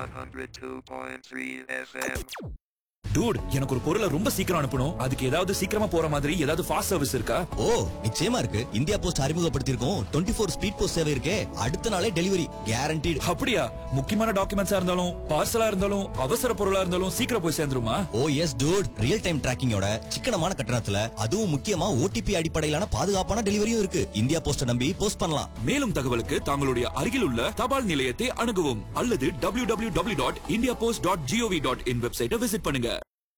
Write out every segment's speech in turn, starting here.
102.3 FM. Dude எனக்கு ஒரு பொருளை ரொம்ப சீக்கிரம் அனுப்பணும் அதுக்கு ஏதாவது சீக்கிரமா போற மாதிரி ஏதாவது ஃபாஸ்ட் சர்வீஸ் இருக்கா ஓ நிச்சயமா இருக்கு இந்தியா போஸ்ட் அறிமுகப்படுத்தியிருக்கோம் டுவெண்ட்டி ஃபோர் ஸ்பீட் போஸ்ட் சேவை இருக்கே அடுத்த நாளே டெலிவரி கேரண்டீடு அப்படியா முக்கியமான டாக்குமெண்ட்ஸா இருந்தாலும் பார்சலா இருந்தாலும் அவசர பொருளா இருந்தாலும் சீக்கிரம் போய் சேர்ந்துருமா oh yes dude real time டிராக்கிங்கோட சிக்கனமான கட்டணத்துல அதுவும் முக்கியமா ஓடிபி அடிப்படையிலான பாதுகாப்பான டெலிவரியும் இருக்கு இந்தியா போஸ்ட நம்பி போஸ்ட் பண்ணலாம் மேலும் தகவலுக்கு தங்களுடைய அருகில் உள்ள தபால் நிலையத்தை அணுகவும் அல்லது W W W dot India post dot G O V dot in வெப்சைட்டை விசிட் பண்ணுங்க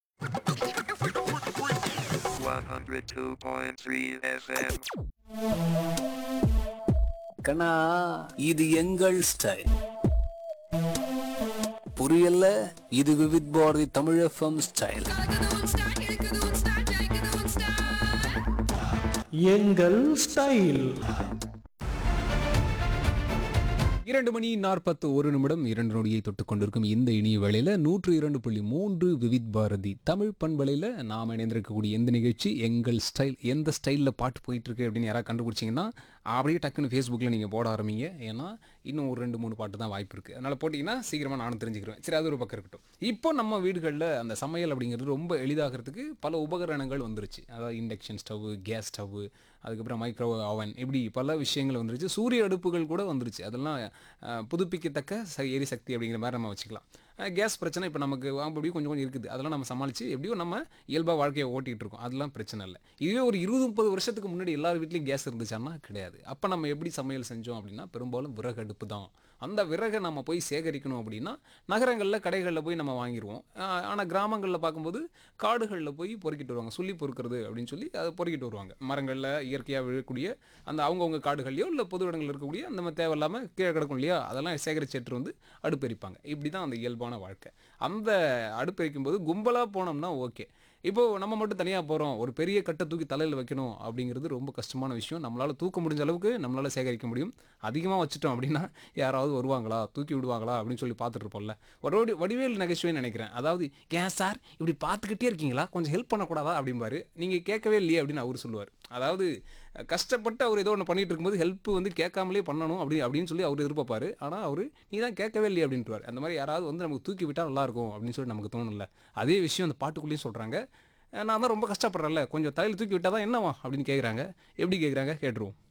102.3 FM. கண்ணா இது எங்கள் ஸ்டைல் புரியல இது விவித் பாரதி தமிழ் எஃப்எம் ஸ்டைல் எங்கள் ஸ்டைல் இரண்டு மணி நாற்பத்து ஒரு நிமிடம் இரண்டு நொடியை தொட்டுக் கொண்டிருக்கும் இந்த இனிய வேளையில நூற்று இரண்டு புள்ளி மூன்று விவித் பாரதி தமிழ் பண்பலையில் நாம் இணைந்திருக்கக்கூடிய எந்த நிகழ்ச்சி எங்கள் ஸ்டைல் எந்த ஸ்டைலில் பாட்டு போயிட்டு இருக்கு அப்படின்னு யாராவது கண்டுபிடிச்சிங்கன்னா அப்படியே டக்குன்னு ஃபேஸ்புக்கில் நீங்கள் போட ஆரம்பிங்க ஏன்னா இன்னும் ஒரு ரெண்டு மூணு பாட்டு தான் வாய்ப்பு இருக்குது அதனால் போட்டிங்கன்னா சீக்கிரமாக நானும் தெரிஞ்சுக்கிறேன் சரி அது ஒரு பக்கம் இருக்கட்டும் இப்போ நம்ம வீடுகளில் அந்த சமையல் அப்படிங்கிறது ரொம்ப எளிதாகிறதுக்கு பல உபகரணங்கள் வந்துருச்சு அதாவது இண்டக்ஷன் ஸ்டவ் கேஸ் ஸ்டவ் அதுக்கப்புறம் மைக்ரோ அவன் இப்படி பல விஷயங்கள் வந்துருச்சு சூரிய அடுப்புகள் கூட வந்துருச்சு அதெல்லாம் அஹ், புதுப்பிக்கத்தக்க ச- எரிசக்தி அப்படிங்கிற மாதிரி நம்ம வச்சுக்கலாம் அஹ், கேஸ் பிரச்சனை இப்போ நமக்கு அப்படியும் கொஞ்சம் கொஞ்சம் இருக்குது அதெல்லாம் நம்ம சமாளித்து எப்படியோ நம்ம இயல்பாக வாழ்க்கையை ஓட்டிகிட்டு இருக்கோம் அதெல்லாம் பிரச்சனை இல்லை இதுவே ஒரு இருபது முப்பது வருஷத்துக்கு முன்னாடி எல்லார் வீட்லேயும் கேஸ் இருந்துச்சான்னா கிடையாது அப்போ நம்ம எப்படி சமையல் செஞ்சோம் அப்படின்னா பெரும்பாலும் விறகு அடுப்பு தான் அந்த விறகை நம்ம போய் சேகரிக்கணும் அப்படின்னா நகரங்களில் கடைகளில் போய் நம்ம வாங்கிடுவோம் ஆனால் கிராமங்களில் பார்க்கும்போது காடுகளில் போய் பொறுக்கிட்டு வருவாங்க சொல்லி பொறுக்கிறது அப்படின்னு சொல்லி அதை பொறுக்கிட்டு வருவாங்க மரங்களில் இயற்கையாக விழக்கூடிய அந்த அவங்கவுங்க காடுகள்லையோ இல்லை பொது இடங்களில் இருக்கக்கூடிய அந்த மாதிரி தேவையில்லாமல் கீழே கிடக்கும் இல்லையா அதெல்லாம் சேகரிச்சு எடுத்துட்டு வந்து அடுப்பெரிப்பாங்க இப்படி தான் அந்த இயல்பான வாழ்க்கை அந்த அடுப்பெரிக்கும் போது கும்பலாக போனோம்னா ஓகே இப்போ நம்ம மட்டும் தனியாக போகிறோம் ஒரு பெரிய கட்டை தூக்கி தலையில் வைக்கணும் அப்படிங்கிறது ரொம்ப கஷ்டமான விஷயம் நம்மளால் தூக்க முடிஞ்ச அளவுக்கு நம்மளால் சேகரிக்க முடியும் அதிகமாக வச்சுட்டோம் அப்படின்னா யாராவது வருவாங்களா தூக்கி விடுவாங்களா அப்படின்னு சொல்லி பார்த்துட்டு இருப்போம்ல ஒரு வடி வடிவேல் நகைச்சுவைன்னு நினைக்கிறேன் அதாவது ஏன் சார் இப்படி பார்த்துக்கிட்டே இருக்கீங்களா கொஞ்சம் ஹெல்ப் பண்ணக்கூடாதா அப்படிம்பாரு நீங்கள் கேட்கவே இல்லையே அப்படின்னு அவர் சொல்லுவார் அதாவது கஷ்டப்பட்டு அவர் ஏதோ ஒன்று பண்ணிட்டு இருக்கும்போது ஹெல்ப் வந்து கேட்காமலே பண்ணணும் அப்படி அப்படின்னு சொல்லி அவர் எதிர்பார்ப்பாரு ஆனால் அவர் நீ தான் கேட்கவே இல்லையே அப்படின்ட்டுவார் அந்த மாதிரி யாராவது வந்து நமக்கு தூக்கி விட்டால் நல்லாயிருக்கும் அப்படின்னு சொல்லி நமக்கு தோணும்ல அதே விஷயம் அந்த பாட்டுக்குள்ளேயும் சொல்கிறாங்க நான் தான் ரொம்ப கஷ்டப்படுறேன்ல கொஞ்சம் தலையில் தூக்கி விட்டால் தான் என்னவா அப்படின்னு கேட்குறாங்க எப்படி கேட்குறாங்க கேட்டுருவோம்